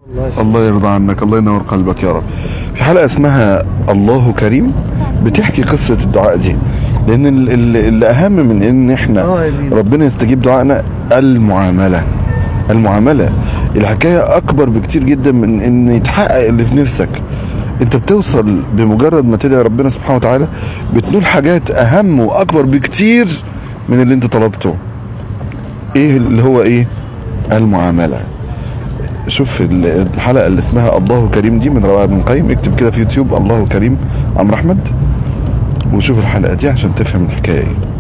الله يرضى عنك الله ينور قلبك يا رب في حلقة اسمها الله كريم بتحكي قصة الدعاء دي لان ال- ال- اللي اهم من ان احنا آه، آمين. ربنا يستجيب دعائنا المعاملة المعاملة الحكاية اكبر بكتير جدا من ان يتحقق اللي في نفسك انت بتوصل بمجرد ما تدعي ربنا سبحانه وتعالى بتنول حاجات اهم واكبر بكتير من اللي انت طلبته ايه اللي هو ايه المعامله شوف ال- الحلقه اللي اسمها الله كريم دي من رواه ابن القيم اكتب كده في يوتيوب الله كريم عمرو احمد وشوف الحلقه دي عشان تفهم الحكايه ايه